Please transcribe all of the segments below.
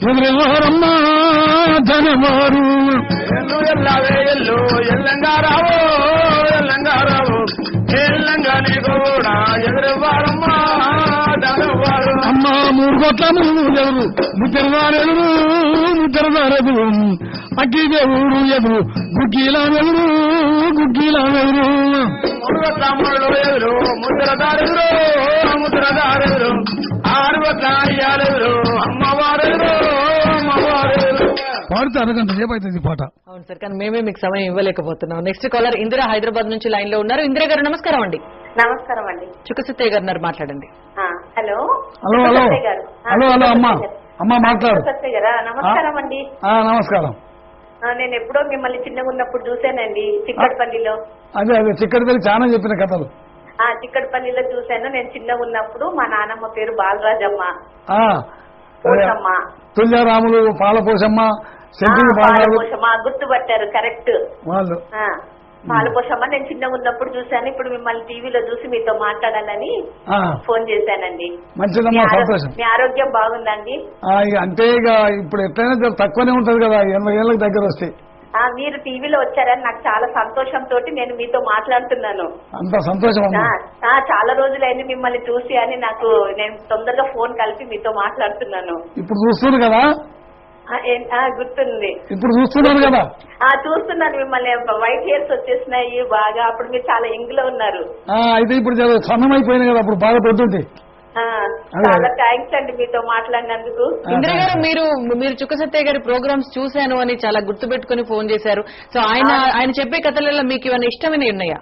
ఎదురెవరమ్మా ధనవారు ఎల్లు ఎల్లవే ఎల్లు ఎల్లంగారావు ఎల్లంగారావు ఎల్లంగానే కూడా ఎదురువారమ్మా దానవారు అమ్మ మూడు కోట్ల మూడు ఎవరు ముద్దరదారెదురు ముద్దరదారెదురు అగ్గి దేవుడు ఎదురు గుగ్గిలా ఎవరు గుగ్గిలా ఎవరు మూడు తమ్ముడు ఎదురు ముద్రదారెదురు ముద్రదారెదురు ఆరు అయ్యారెదురు అమ్మవారెదురు అమ్మవారెదురు పాడితే అరగంట సేపు అవుతుంది ఈ పాట అవును సార్ కానీ మేమే మీకు సమయం ఇవ్వలేకపోతున్నాం నెక్స్ట్ కాలర్ ఇందిరా హైదరాబాద్ నుంచి లైన్ లో ఉన్నారు ఇందిరా గారు నమస్కారం అండి నమస్కారం అండి చుక్కసత్తయ్య గారు ఉన్నారు మాట్లాడండి ఆ, హలో హలో హలో సత్య గారు ఆ, హలో హలో అమ్మా సత్య గారు. అమ్మా మాట్లాడు సత్య గారా నమస్కారం అండి ఆ, నమస్కారం ఆ, నేను ఎప్పుడో మిమ్మల్ని చిన్నగా ఉన్నప్పుడు చూశానండి చిక్కడపల్లిలో అదే అదే చిక్కడి తల్లి చాలా చెప్పిన కథలు ఆ చిక్కడపల్లిలో చూశాను నేను చిన్నగా ఉన్నప్పుడు మా నానమ్మ పేరు బాలరాజమ్మ ఆ, అదే పోషమ్మ తుల్యారాములు పాలపోషమ్మ సెంటింగ్ ఆ, బాగారు పాలపోషమ్మ గుర్తుపట్టారు కరెక్ట్ వాళ్ళు ఆ, పాలపోషమ్మ నేను చిన్నగా ఉన్నప్పుడు చూశాను ఇప్పుడు మిమ్మల్ని టీవీలో చూసి మీతో మాట్లాడాలని ఆ, ఫోన్ చేశానండి మీ మంచిదమ్మా ఆరో- సంతోషం మీ ఆరోగ్యం బాగుందండి ఆ, ఇక అంటే ఇక ఇప్పుడు ఎట్లయినా జర తక్కువనే ఉంటది కదా ఎనభై ఏళ్ళకి దగ్గర వస్తే ఆ, మీరు టీవీలో వచ్చారని నాకు చాలా సంతోషంతో నేను మీతో మాట్లాడుతున్నాను అంత సంతోషం అమ్మా ఆ, ఆ, చాలా రోజులైంది మిమ్మల్ని చూసి అని నాకు నేను తొందరగా ఫోన్ కలిపి మీతో మాట్లాడుతున్నాను ఇప్పుడు చూస్తున్నారు కదా ఆ, ఏం- ఆ, గుర్తుంది ఇప్పుడు చూస్తున్నారు కదా ఆ చూస్తున్నాను మిమ్మల్ని వైట్ హెయిర్స్ వచ్చేసినాయి బాగా అప్పుడు మీరు చాలా యంగ్ లో ఉన్నారు ఆ, అయితే ఇప్పుడు జర సన్నం అయిపోయింది కదా అప్పుడు బాగా పెడుతుంటే ఆ, అదే. చాలా థ్యాంక్స్ అండి మీతో మాట్లాడినందుకు ఇందిరా గారు మీరు మీరు చుక్కసత్తయ్య గారి ప్రోగ్రామ్స్ చూశాను అని చాలా గుర్తు పెట్టుకుని ఫోన్ చేశారు సో ఆయన ఆయన చెప్పే కథలలో మీకు ఏమైనా ఇష్టమైనవి ఉన్నాయా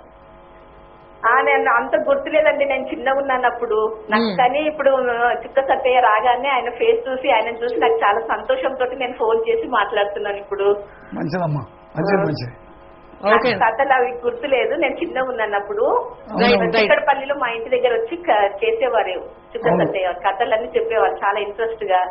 ఆ నేను అంత గుర్తులేదండి నేను చిన్నగా ఉన్నాను అప్పుడు నాకు మ్మ్. కానీ ఇప్పుడు చిక్క సత్తయ్య రాగానే ఆయన ఫేస్ చూసి ఆయన చూసి నాకు చాలా సంతోషంతో నేను ఫోన్ చేసి మాట్లాడుతున్నాను ఇప్పుడు మంచిదమ్మా మంచిది మంచిది ఓకే నాకు కథలు అవి గుర్తులేదు నేను చిన్నగా ఉన్నాను అప్పుడు Right, right. చిక్కడపల్లిలో మా ఇంటి దగ్గర వచ్చి క- చేసేవారు చిక్క అవును. సత్తయ్య కథలన్నీ చెప్పేవారు చాలా ఇంట్రెస్ట్ గా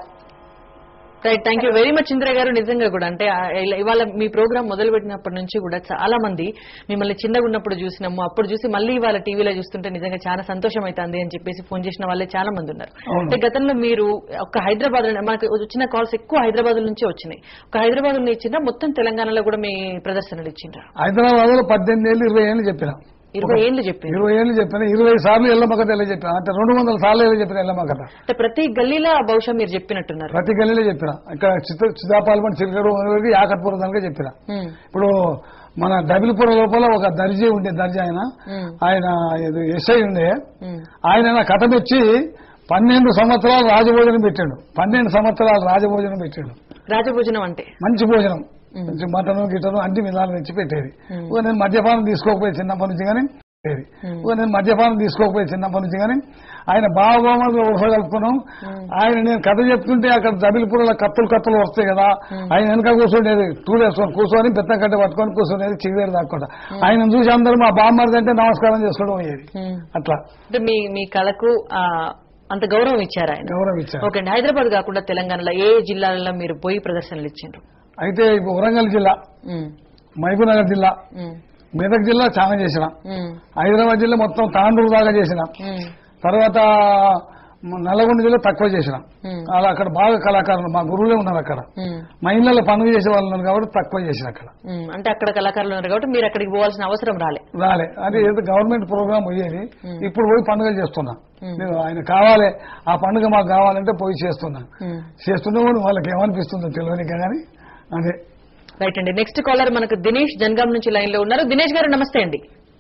right thank you very much Indira గారు నిజంగా కూడా అంటే ఆ, ఇలా- ఇవాళ మీ ప్రోగ్రామ్ మొదలు పెట్టినప్పటి నుంచి కూడా చాలా మంది మిమ్మల్ని చిన్నగా ఉన్నప్పుడు చూసినాము అప్పుడు చూసి మళ్ళీ ఇవాళ టీవీలో చూస్తుంటే నిజంగా చాలా సంతోషం అవుతుంది అని చెప్పేసి ఫోన్ చేసిన వాళ్ళే చాలా మంది ఉన్నారు అవును. అంటే గతంలో మీరు ఒక హైదరాబాద్ మనకి వచ్చిన కాల్స్ ఎక్కువ హైదరాబాద్ నుంచే వచ్చినాయి ఒక హైదరాబాద్ నుంచి ఇచ్చిండ్రా మొత్తం తెలంగాణలో కూడా మీ ప్రదర్శనలు ఇచ్చిండ్రా హైదరాబాద్ లో పద్దెనిమిది ఏళ్ళు ఇరవై ఏళ్ళు చెప్పిన ఇరవై ఏళ్ళు చెప్పింది ఇరవై ఏళ్ళు చెప్పిన ఇరవై సార్లు ఎల్లమ్మ కథ ఎలా చెప్పిన అంటే రెండు వందల సార్లు ఎలా చెప్పిన ఎల్లమ్మ కథ అంటే ప్రతి గల్లీలో బహుశా మీరు చెప్పినట్టున్నారు ప్రతి గల్లీలో చెప్పిన ఇక్కడ చిత్త చిదాపాలపని చిరకడు వరకు యాకట్పురం దానికే చెప్పిన ఉమ్, ఇప్పుడు మన డబిల్పురం లోపల ఒక దర్జీ ఉండే దర్జీ ఆయన ఉమ్, ఆయన ఇది ఎస్ఐ ఉండే ఉమ్. ఆయన నా కథ మెచ్చి పన్నెండు సంవత్సరాలు రాజభోజనం పెట్టాడు పన్నెండు సంవత్సరాలు రాజభోజనం పెట్టాడు రాజభోజనం అంటే మంచి భోజనం మ్మ్. మంచి మటన్ గిటను అన్ని విధాలు తెచ్చి పెట్టేది మ్మ్. ఓ నేను మద్యపానం తీసుకోకపోయి చిన్నప్పటి నుంచి కానీ పెట్టేది మ్మ్. ఓ నేను మద్యపానం తీసుకోకపోయి చిన్నప్పటి నుంచి కానీ ఆయన బాగోమగా కలుపుకున్నాం ఆయన నేను కథ చెప్తుంటే అక్కడ జబిల్పూర్లో కత్తులు కత్తులు వస్తాయి కదా ఆయన వెనక కూర్చుండేది టూల్ వేసుకొని కూర్చొని పెద్ద కట్ట పట్టుకొని కూర్చునేది చిగురు దాక్కుండా ఆయన చూసి అందరూ మా బామ్మరిది అంటే నమస్కారం చేసుకోవడం అయ్యేది ఉమ్. అట్లా అంటే మీ మీ కళకు ఆ, అంత గౌరవం ఇచ్చారు ఆయన గౌరవం ఇచ్చారు ఓకే అండి హైదరాబాద్ కాకుండా తెలంగాణలో ఏ జిల్లాలలో మీరు పోయి ప్రదర్శనలు ఇచ్చిండ్రు అయితే ఇప్పుడు వరంగల్ జిల్లా ఉమ్, మహబూబ్నగర్ జిల్లా ఉమ్, మెదక్ జిల్లా చాలా చేసిన ఉమ్, హైదరాబాద్ జిల్లా మొత్తం తాండూరు దాకా చేసిన ఉమ్, తర్వాత నల్లగొండ జిల్లా తక్కువ చేసిన ఉమ్, అలా అక్కడ బాగా కళాకారులు మా గురువులే ఉన్నారు అక్కడ ఉమ్, మా ఇళ్ళలో పనులు చేసే వాళ్ళు ఉన్నారు కాబట్టి తక్కువ చేసిన అక్కడ ఉమ్. అంటే అక్కడ కళాకారులు ఉన్నారు కాబట్టి మీరు అక్కడికి పోవాల్సిన అవసరం రాలే రాలే అది ఏదో గవర్నమెంట్ ప్రోగ్రామ్ పోయేది మ్మ్. ఇప్పుడు పోయి పండుగలు చేస్తున్నా మ్మ్. నేను ఆయన కావాలి ఆ పండుగ మాకు కావాలంటే పోయి చేస్తున్నా ఉమ్. చేస్తున్నా కూడా వాళ్ళకి ఏమనిపిస్తుందో తెలియని కానీ అదే రైట్ అండి నెక్స్ట్ కాలర్ మనకు దినేష్ జన్గాం నుంచి లైన్ లో ఉన్నారు దినేష్ గారు నమస్తే అండి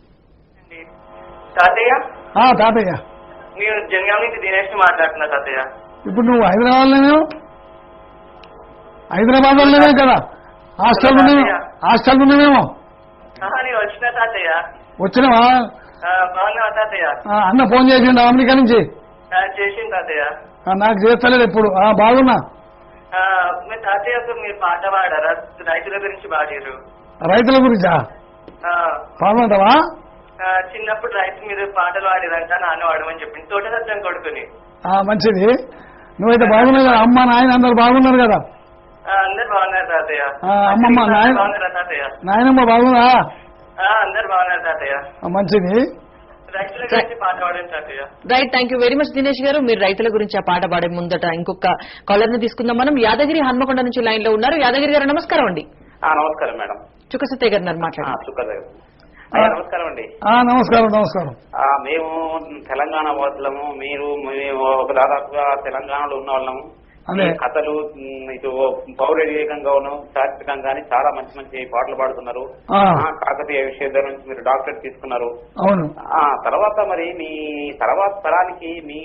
తాతయ్య ఆ తాతయ్య నేను జనగాం నుంచి దినేష్ మాట్లాడుతున్నా తాతయ్య ఇప్పుడు నువ్వు హైదరాబాద్ లోనే హైదరాబాద్ లోనే కదా హాస్టల్ ఉన్నావు హాస్టల్ ఉన్నావేమో ఆహా, నేను వచ్చిన తాతయ్య వచ్చినావా ఆ, బాగున్నావా తాతయ్య ఆ, అన్న ఫోన్ చేసిండు అమెరికా నుంచి ఆ, చేసింది తాతయ్య ఆ, నాకు చేస్తలేదు ఎప్పుడు ఆ, బాగున్నా ఆ, మీ తాతయ్యకు మీరు పాట పాడారా రైతుల గురించి పాడారు రైతుల గురించా ఆ, పాడమంటావా ఆ, చిన్నప్పుడు రైతు మీరు పాటలు పాడారంట నాన్న వాడమని చెప్పింది తోట సత్యం కొడుకుని ఆ, మంచిది నువ్వైతే బాగున్నావు కదా అమ్మ నాయన అందరు బాగున్నారు కదా ఆ, అందరు బాగున్నారు తాతయ్య ఆ, అమ్మమ్మ, నాయన- బాగున్నారా తాతయ్య నాయనమ్మ బాగున్నా ఆ, అందరు బాగున్నారు తాతయ్య ఆ, మంచిది రైతుల గురించి పాట పాడండి తాతయ్య right thank you very much Dinesh గారు మీరు రైతుల గురించి ఆ పాట పాడే ముందట ఇంకొక కాలర్ ని తీసుకుందాం మనం యాదగిరి హన్మకొండ నుంచి లైన్ లో ఉన్నారు యాదగిరి గారు నమస్కారం అండి ఆ, నమస్కారం మేడం చుక్క సత్య గారు ఆ, మాట్లాడండి శుక్రదేవ్ అయ్యా, నమస్కారం అండి ఆ, నమస్కారం నమస్కారం ఆ, మేము తెలంగాణ వాసులము మీరు మేము ఒక దాదాపుగా తెలంగాణలో ఉన్న వాళ్ళము అదే. ఈ కథలు ఉమ్, ఇటు పౌరవివేకంగాను చారిత్రకంగాని చాలా మంచి మంచి పాటలు పాడుతున్నారు ఆ. ఆ, కాకతీయ విషయం నుంచి మీరు డాక్టరేట్ తీసుకున్నారు అవును ఆ తర్వాత మరి మీ తర్వాత తరానికి మీ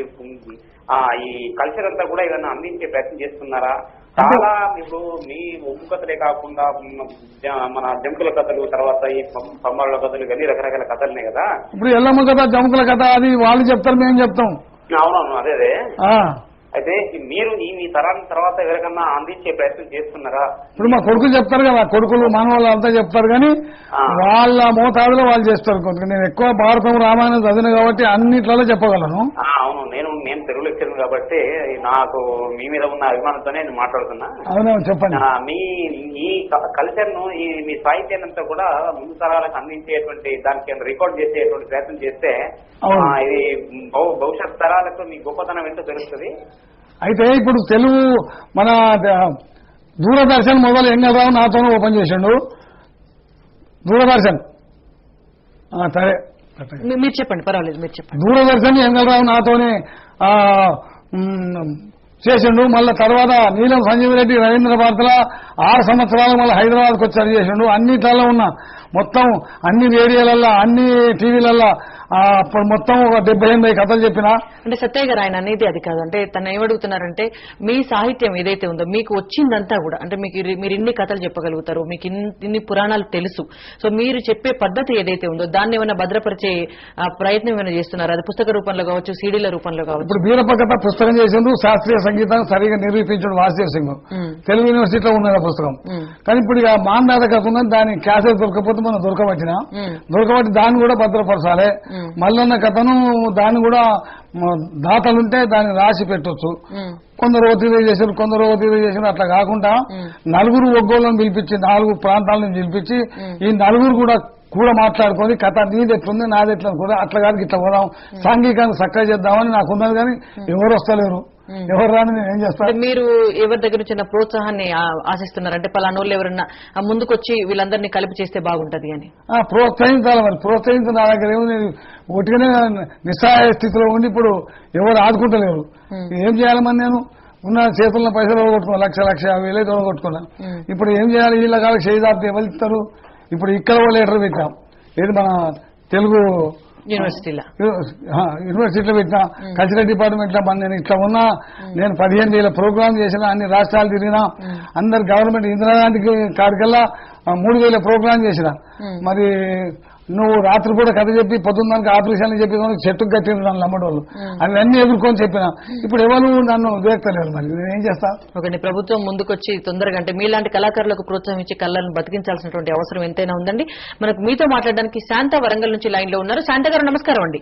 ఆ ఈ కల్చర్ అంతా కూడా ఏదైనా అందించే ప్రయత్నం చేస్తున్నారా చాలా ఇప్పుడు మీ ఒగ్గు కథలే కాకుండా మ, జ- మన జంకుల కథలు తర్వాత ఈ పం- పమ్మాళ్ళ కథలు ఇవన్నీ రకరకాల కథలున్నాయి కదా ఇప్పుడు ఎల్లమ్మ కథ జముకుల కథ అది వాళ్ళు చెప్తారు మేము చెప్తాం అవునవును అదే అదే ఆ, అయితే మీరు ఈ మీ తరానికి తర్వాత ఎవరికన్నా అందించే ప్రయత్నం చేస్తున్నారా ఇప్పుడు మా కొడుకులు చెప్తారు కదా కొడుకులు మనవాళ్ళు అంతా చెప్తారు కానీ ఆ. వాళ్ళ మోతాదులో వాళ్ళు చేస్తారు కొంచెం నేను ఎక్కువ భారతం రామాయణం చదివిన కాబట్టి అన్నిట్లలో చెప్పగలను ఆ, అవును నేను నేను తెలుగు లెక్చర్ కాబట్టి నాకు మీ మీద ఉన్న అభిమానంతోనే నేను మాట్లాడుతున్నా అవునవును చెప్పండి ఆ, మీ ఈ కల్చర్ ను ఈ మీ సాహిత్యాన్ని అంతా కూడా ముందు తరాలకు అందించేటువంటి దానికి రికార్డ్ చేసేటువంటి ప్రయత్నం చేస్తే అవును. ఆ, ఇది భవ- భవిష్యత్ తరాలకు మీ గొప్పతనం ఏంటో తెలుస్తుంది అయితే ఇప్పుడు తెలుగు మన ద- దూరదర్శన్ మొదలు ఎంగరావు నాతోనే ఓపెన్ చేసిండు దూరదర్శన్ ఆ, సరే మీ- మీరు చెప్పండి పర్వాలేదు మీరు చెప్పండి దూరదర్శన్ ఎంగళరావు నాతోనే ఆ, మ్, చేసిండు మళ్ళీ తర్వాత నీలం సంజీవ్ రెడ్డి రవీంద్ర భారతిలో ఆరు సంవత్సరాలు మళ్ళీ హైదరాబాద్కి వచ్చారు చేసిండు అన్నిట్లలో ఉన్న మొత్తం అన్ని రేడియోలల్లో అన్ని టీవీలల్లో ఆ, అప్పుడు మొత్తం ఒక డెబ్బై ఎనభై కథలు చెప్పిన అంటే సత్యయ్య గారు ఆయన అనేది అది కాదు అంటే తను ఏమడుగుతున్నారంటే మీ సాహిత్యం ఏదైతే ఉందో మీకు వచ్చిందంతా కూడా అంటే మీకు ఇరి- మీరు ఇన్ని కథలు చెప్పగలుగుతారు మీకు ఇన్ని ఇన్ని పురాణాలు తెలుసు సో మీరు చెప్పే పద్ధతి ఏదైతే ఉందో దాన్ని ఏమైనా భద్రపరిచే ఆ, ప్రయత్నం ఏమైనా చేస్తున్నారు అది పుస్తక రూపంలో కావచ్చు సీడీల రూపంలో కావచ్చు ఇప్పుడు వీరప్ప కథ పుస్తకం చేసిండు శాస్త్రీయ సంగీతం సరిగా నిరూపించాడు వాసుదేవ్ సింగ్ ఉమ్, తెలుగు యూనివర్సిటీలో ఉన్నది ఆ పుస్తకం ఉమ్, కానీ ఇప్పుడు ఇక మాందాత కథ ఉన్నది దాని క్యాసెట్ దొరకపోతే మనం దొరకవచ్చిన ఉమ్, దొరకబట్టి దాన్ని కూడా భద్రపరచాలి ఉమ్, మల్లన్న కథను దాన్ని కూడా మ, దాతలుంటే దాన్ని రాసి పెట్టొచ్చు ఉమ్, కొందరు ఒత్తిడి చేశారు కొందరు ఒత్తిడి చేశారు అట్లా కాకుండా ఉమ్. నలుగురు ఒగ్గోళ్ళని పిలిపించి నాలుగు ప్రాంతాలను పిలిపించి ఉమ్. ఈ నలుగురు కూడా కూడా మాట్లాడుకొని కథ నీది ఎట్లుంది నాది ఎట్లా కూడా అట్లా కాదు ఇట్లా పోదాం సాంఘికాన్ని చక్కగా చేద్దామని నాకు ఉన్నది కానీ ఎవరు వస్తలేరు ఉమ్. ఎవరు రాని నేను ఏం అంటే చేస్తాను మీరు ఎవరి దగ్గర నుంచి ఏమైనా ప్రోత్సాహాన్ని ఆ- ఆశిస్తున్నారు అంటే పలానోళ్ళు ఎవరన్నా ఆ ముందుకొచ్చి వీళ్ళందరినీ కలిపి చేస్తే బాగుంటది అని ఆ, ప్రోత్సహించాలి మరి ప్రోత్సహించిన నా దగ్గర ఏముంది ఒట్టిగానే నిస్సహాయ స్థితిలో ఉండి ఇప్పుడు ఎవరు ఆదుకుంటలేరు ఉమ్. ఏం చేయాలి మరి నేను ఉన్న చేతుల్లో పైసలు కొట్టుకున్నా లక్ష లక్ష యాభై వేలు అయితే కొట్టుకున్నా ఉమ్. ఇప్పుడు ఇప్పుడు ఏం చేయాలి వీళ్ళ కాళ్ళకి చేయి దాపితే ఎవరు ఇస్తారు ఇప్పుడు ఇక్కడ ఓ లెటర్ పెట్టాం ఏది మన తెలుగు యూనివర్సిటీలో ఆ, యూనివర్సిటీలో పెట్టినా ఉమ్. కల్చరల్ డిపార్ట్మెంట్ లో మన నేను ఇట్లా ఉన్నా నేను పదిహేను వేల ప్రోగ్రామ్ చేసిన అన్ని రాష్ట్రాలు తిరిగినా ఉమ్. అందరు గవర్నమెంట్ ఇందిరాగాంధీకి కాడికల్లా ఆ, మూడు వేల ప్రోగ్రామ్ చేసిన ఉమ్. మరి నువ్వు రాత్రి కూడా కథ చెప్పి పొద్దున్న దానికి ఆపరేషన్ చెప్పి కానీ చెట్టుకు కట్టిన నన్ను నమ్మడోళ్ళు ఉమ్. అవన్నీ ఎదుర్కొని చెప్పిన ఇప్పుడు ఎవరు నన్ను దేక్తలేరు మరి నేను ఏం చేస్తా ఒకటి ప్రభుత్వం ముందుకొచ్చి తొందరగా అంటే మీలాంటి కళాకారులకు ప్రోత్సాహం ఇచ్చి కళలను బతికించాల్సినటువంటి అవసరం ఎంతైనా ఉందండి మనకు మీతో మాట్లాడడానికి శాంత వరంగల్ నుంచి లైన్ లో ఉన్నారు శాంత గారు నమస్కారం అండి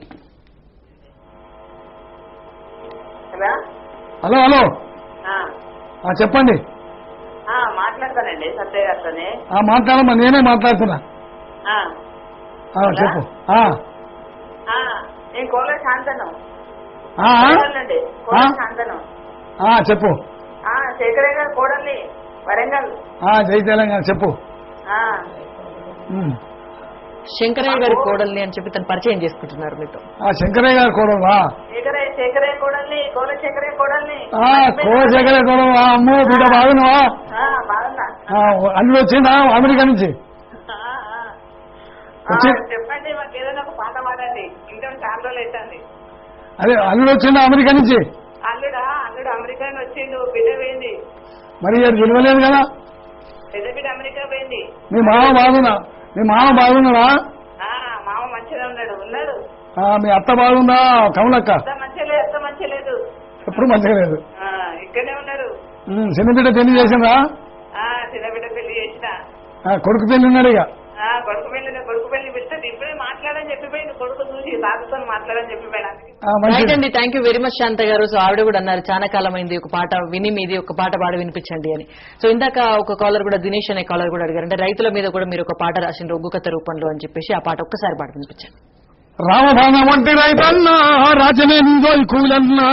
హలో హలో హలో ఆ, ఆ, చెప్పండి ఆ, మాట్లాడతానండి సత్య గారితోనే ఆ మాట్లాడమ్మా నేనే మాట్లాడుతున్నా ఆ, ఆ, చెప్పు ఆ, ఆ, నేను కోల శాంతను ఆ, వరంగల్ కోల ఆ? శాంతను ఆ, చెప్పు ఆ, శేఖరయ్య గారు కోడల్ని వరంగల్ ఆ, జై తెలంగాణ చెప్పు ఆ, ఉమ్. శంకరయ్య గారి కోడల్ని అని చెప్పి తను పరిచయం చేసుకుంటున్నారు మీతో ఆ శంకరయ్య గారు కోడవా శేఖరయ్య శేఖరయ్య కోడల్ని కోల శేఖరయ్య కోడల్ని ఆ కోశేఖరయ్య కోడవా అమ్మో బిడ్డ బాగున్నావా ఆ, బాగున్నా ఆ, అల్లుడు వచ్చిందా అమెరికా నుంచి ఆ, ఆ. ఆ, వచ్చి- చెప్పండి మాకు ఏదైనా ఒక పాట పాడండి ఇంకా చాలా రోజులు అవుతుంది అదే అల్లుడు వచ్చిందా అమెరికా నుంచి అల్లుడా అల్లుడు అమెరికా నుంచి వచ్చిండు బిడ్డ పోయింది మరి ఇక్కడ విలువలేదు కదా పెద్ద బిడ్డ అమెరికా పోయింది మీ మామ బాగున్నా మీ మామ బాగున్నాడా ఆ మామ మంచిగా ఉన్నాడు ఉన్నాడు ఆ, మీ అత్త బాగుందా కమలక్క అంత మంచిగా లేదు అంత మంచిగా లేదు ఎప్పుడు మంచిగా లేదు ఆ, ఇక్కడనే ఉన్నారు ఉమ్, చిన్న బిడ్డ పెళ్లి చేసిందా ఆ చిన్న బిడ్డ పెళ్లి చేసిన ఆ, కొడుకు పెళ్లి ఉన్నాడు ఇక ఆ కొడుకు పెళ్లి కొడుకు పెళ్లి పిలిస్తే ఇప్పుడే మాట్లాడని చెప్పిపోయింది కొడుకు చూసి తాతతో మాట్లాడని చెప్పిపోయాడు అందుకే ఆ, రైట్ మంచిది అండి thank you very much Shanta గారు సో ఆవిడ కూడా అన్నారు చాలా కాలం అయింది ఒక పాట విని మీది ఒక పాట పాడి వినిపించండి అని సో ఇందాక ఒక కాలర్ కూడా దినేష్ అనే కాలర్ కూడా అడిగారు అంటే రైతుల మీద కూడా మీరు ఒక పాట రాసిన ఒగ్గు కథ రూపంలో అని చెప్పేసి ఆ పాట ఒక్కసారి పాడి వినిపించండి రామబాణ వంటి రైతన్న రాజమే నీదోయ్ కూలన్నా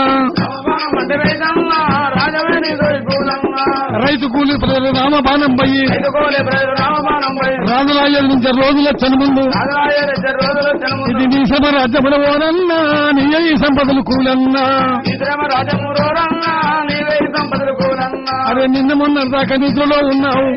రైతు కూలి ప్రజలు రామబాణం పోయి రాజులాయ నుంచి రోజుల ముందు ఇది నీ సభ రాజ్యముల ఓరన్నా నీ ఈ సంపదలు కూలన్నా అరే నిన్న మొన్న దాకా నిద్రలో ఉన్నావు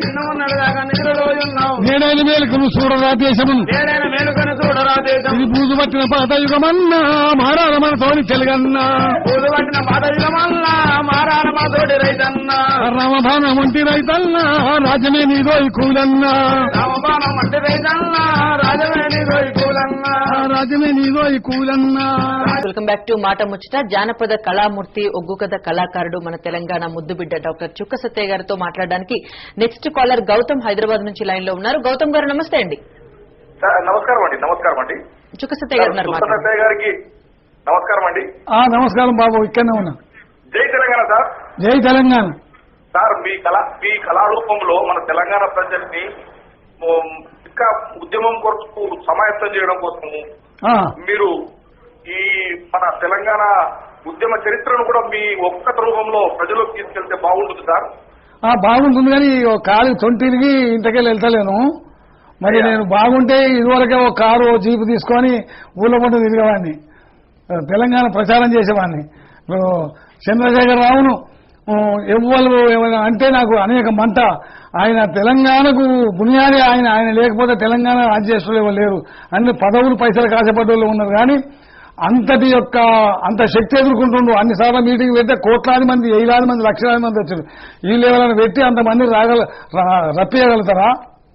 నేడైన మేలకు నువ్వు చూడరా దేశమును మేలుకొని చూడరా దేశం ఇది బూజు పట్టిన పాత యుగమన్నా మారాల మనతోని తెలుగన్నా పూలు పట్టిన పాదయుగమల్లా మారాల మా తోటి రైతన్నా రామబాణ వంటి రైతన్నా రాజమే నీదోయ్ కూలన్నా రామబాణం అంటే రైతన్నా రాజవేణి రోయి కూలన్నా రాజమే నీదోయ్ కూలన్నా వెల్కమ్ బ్యాక్ టు మాట ముచ్చట జానపద కళామూర్తి ఒగ్గు కథ కళాకారుడు మన తెలంగాణ ముద్దుబిడ్డ డాక్టర్ చుక్క సత్య గారితో మాట్లాడడానికి నెక్స్ట్ కాలర్ గౌతమ్ హైదరాబాద్ నుంచి లైన్ లో ఉన్నారు గౌతమ్ గారు నమస్తే అండి సార్ నమస్కారం అండి నమస్కారం అండి చుక్క సత్య గారు ఉన్నారు మాట్లాడండి సుబ్బసత్తయ్య గారికి నమస్కారం అండి ఆ నమస్కారం బాబు ఇక్కడనే ఉన్నా జై తెలంగాణ సార్ జై తెలంగాణ సార్ మీ కళ మీ కళారూపంలో మన తెలంగాణ ప్రజల్ని ఉమ్, ఇంకా ఉద్యమం కొరకు సమాయత్తం చేయడం కోసము ఆ, మీరు ఈ మన తెలంగాణ ఉద్యమ చరిత్రను కూడా మీ ఒక్క రూపంలో ప్రజలకు తీసుకెళ్తే బాగుంటుంది సార్ ఆ, బాగుంటుంది కానీ ఓ కాలు తొంటికి ఇంటికెళ్ళి వెళ్తలేను మరి నేను బాగుంటే ఇదివరకే ఒక కారు ఓ జీపు తీసుకొని ఊళ్ళో పంట తిరిగేవాడిని ఆ, తెలంగాణ ప్రచారం చేసేవాడిని ఇప్పుడు చంద్రశేఖర్ రావును ఎవ్వరు ఏమైనా అంటే నాకు అనేక మంట ఆయన తెలంగాణకు బునియాది ఆయన ఆయన లేకపోతే తెలంగాణ రాజ్యేశ్వరులు ఎవరు లేరు అన్ని పదవులు పైసలు కాసేపడ్డోళ్ళు ఉన్నారు కానీ అంతటి యొక్క అంత శక్తి ఎదుర్కొంటుండ్రు అన్నిసార్లు మీటింగ్ పెడితే కోట్లాది మంది వేలాది మంది లక్షలాది మంది వచ్చారు ఈ లెవెల్ పెట్టి అంతమంది రాగల రా- రప్పియగలుగుతారా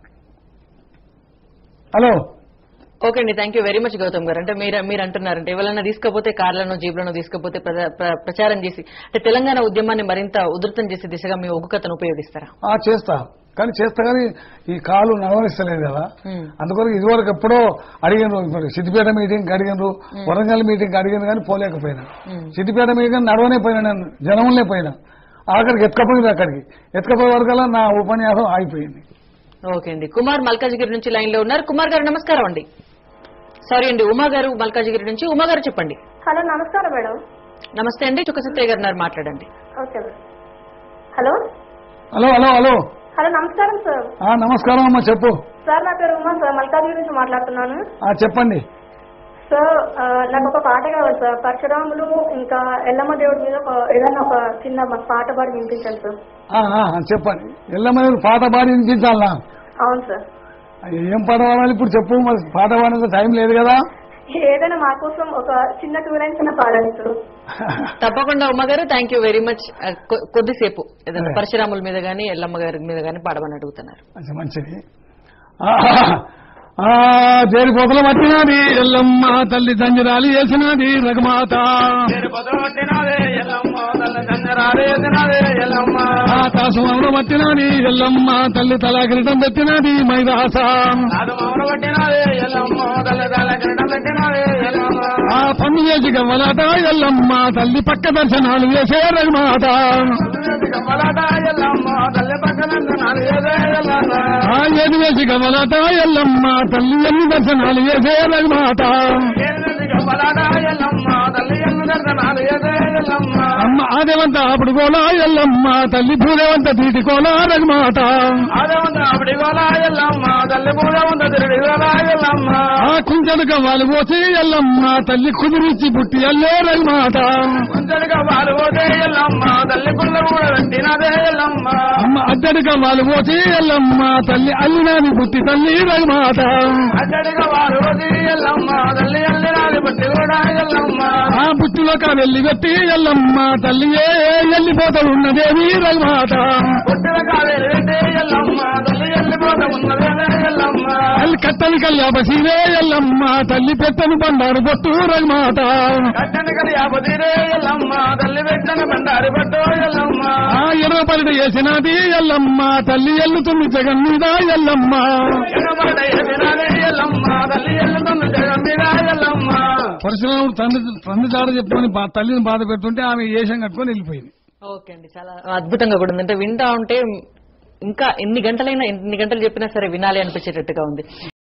హలో ఓకే అండి thank you very much Gautam గారు అంటే మీరు మీరు అంటున్నారంటే ఎవరైనా తీసుకపోతే కార్లను జీబులను తీసుకపోతే ప్రజా- ప్ర- ప్రచారం చేసి అంటే తెలంగాణ ఉద్యమాన్ని మరింత ఉధృతం చేసే దిశగా మీ ఒగ్గు కథను ఉపయోగిస్తారా ఆ చేస్తా కానీ చేస్తా కానీ ఈ కాలు నవరిస్తలేదు కదా Hmm. అందుకొరకు ఇదివరకు ఎప్పుడో అడిగినారు ఇప్పుడు సిద్దిపేట మీటింగ్ అడిగినారు వరంగల్ మీటింగ్ అడిగాను కానీ పోలేకపోయినా Hmm. సిద్దిపేట మీటింగ్ నడవనే పోయినా నేను జనంలో పోయినా ఆఖరికి ఎత్తుకపోయింది అక్కడికి ఎత్తుకపోయే వరకల్లా నా ఉపన్యాసం ఆగిపోయింది ఓకే అండి కుమార్ మల్కాజిగిరి నుంచి లైన్ లో ఉన్నారు కుమార్ గారు నమస్కారం అండి సారీ అండి ఉమా గారు మల్కాజిగిరి నుంచి ఉమా గారు చెప్పండి హలో నమస్కారం మేడం నమస్తే అండి చుక్క సత్య గారు ఉన్నారు మాట్లాడండి okay madam hello hello hello hello hello నమస్కారం సార్ ఆ నమస్కారం అమ్మా చెప్పు సార్ నా పేరు ఉమా సార్ మల్కాజ్గిరి నుంచి మాట్లాడుతున్నాను ఆ చెప్పండి సార్ ఆ, నాకు ఒక పాట కావాలి సార్ పరశురాములు ఇంకా ఎల్లమ్మ దేవుడి మీద ఒక ఏదైనా ఒక చిన్న మా పాట పాడి వినిపించండి సార్ ఆ, ఆ, ఆ, చెప్పండి ఎల్లమ్మ పాట పాడి వినిపించాలా అవును సార్ ఏం పాట పాడాలి ఇప్పుడు చెప్పు మరి పాట పాడేంత టైం లేదు కదా ఏదైనా మా కోసం ఒక చిన్న టూ లైన్స్ అయినా పాడండి సార్ తప్పకుండా ఉమ్మ గారు థ్యాంక్ యూ వెరీ మచ్ కొద్దిసేపు ఏదైనా అదే. పరశురాముల మీద గానీ ఎల్లమ్మ గారి మీద గానీ పాడమని అడుగుతున్నారు మంచి మంచిది ఆ, ఆ, దేని పొదలు పట్టినది ఎల్లమ్మ తల్లి దంజరాలు వేసినది రఘుమాత పట్టినదే ఎల్లమ్మ తల్ల చంద్రాలేసినదే ఎల్లమ్మ ఆ తాసుమౌన పట్టినది ఎల్లమ్మ తల్లి తలాకిరటం పెట్టినది మైదాస నాదు మౌన పట్టినదే ఎల్లమ్మ తల్ల తల్ల కిరీటం పెట్టినదే ఎల్లమ్మ ఆ పన్ను చేసి గవ్వలాట ఎల్లమ్మ తల్లి పక్క దర్శనాలు వేసే రఘుమాత కమలాట ఎల్లమ్మ తల్లి పక్కన నాలుగేదే ఎల్లమ్మ ఆ ఏది వేసి గవ్వలాట ఎల్లమ్మ తల్లి ఎన్ని దర్శనాలు వేసే రఘుమాత ఏనుగు కమలాట ఎల్లమ్మ తల్లి ఎన్ను నాలుగేదే ఎల్లమ్మ అమ్మ ఆదేవంత అప్పుడు గోలా ఎల్లమ్మ తల్లి భూదేవంత తీటి కోలా రఘుమాత ఆదవంత అప్పటి గోల ఎల్లమ్మ తల్లి పూజ ఉంద తిరుడి గోల ఎల్లమ్మ ఆ కుంచెడు కవ్వాలి పోసి ఎల్లమ్మ తల్లి కుదిరించి పుట్టి అల్లే రఘుమాత కొంచెడుగా పాలు పోతే ఎల్లమ్మ తల్లి పుల్ల కూడా పెట్టినదే ఎల్లమ్మ అమ్మ అద్దడి కవ్వాలి పోసి ఎల్లమ్మ తల్లి అల్లినాని పుట్టి తల్లి రఘుమాత అచ్చడిగా పాలు పోతే ఎల్లమ్మ తల్లి ఎల్లినాది పట్టి కూడా ఎల్లమ్మ ఆ పుట్టిలో వెళ్ళి పెట్టి ఎల్లమ్మ తల్లి ఏ ఎల్లిపోత ఉన్నదేవి రఘుమాత పుట్టిన కావేరి పెట్టి ఎల్లమ్మ తల్లి ఎల్లిపోత ఉన్నదే ఎల్లమ్మ తల్లి కట్టని కళ్యాపసివే ఎల్లమ్మ తల్లి పెట్టని బండారు పొట్టు రఘుమాత కట్టని కలియాపతిరే ఎల్లమ్మ తల్లి పెట్టని బండారి పట్టు ఎల్లమ్మ ఆ ఎర్రపల్లి వేసినది ఎల్లమ్మ తల్లి ఎల్లుతుంది జగన్ మీద ఎల్లమ్మ ఎడబడ ఎదినాదే ఎల్లమ్మ తల్లి ఎల్లుతున్న జగన్ మీద ఎల్లమ్మ పరశురాముడు తండ్రి తండ్రి దాడ చెప్పుకొని బా- తల్లిని బాధ పెడుతుంటే ఆమె ఏషం కట్టుకొని వెళ్ళిపోయింది ఓకే అండి చాలా అద్భుతంగా కూడా ఉంది అంటే వింటా ఉంటే ఇంకా ఎన్ని గంటలైనా ఎన్ని గంటలు చెప్పినా సరే వినాలి అనిపించేటట్టుగా ఉంది